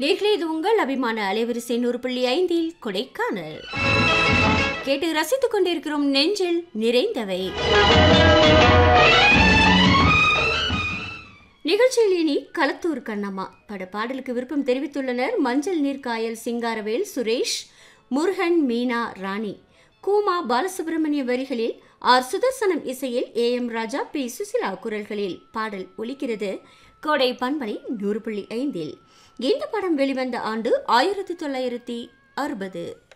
நேர்களே இது உங்கள் அபிமான அலைவரிசை நூறு புள்ளி ஐந்தில் கொடைக்கானல் கேட்டு ரசித்துக் கொண்டிருக்கிறோம் நெஞ்சில் நிறைந்தவை நிகழ்ச்சியில் இனி களத்தூர் கண்ணம்மா பட பாடலுக்கு விருப்பம் தெரிவித்துள்ளனர் மஞ்சள் நீர் காயல் சிங்காரவேல் சுரேஷ் முருகன் மீனா ராணி கூமா பாலசுப்ரமணிய வரிகளில் ஆர் சுதர்சனம் இசையில் A M Raja P Susheela குரல்களில் பாடல் ஒலிக்கிறது கோடை பண்பலை நூறு புள்ளி ஐந்தில் இந்த படம் வெளிவந்த ஆண்டு ஆயிரத்தி தொள்ளாயிரத்தி அறுபது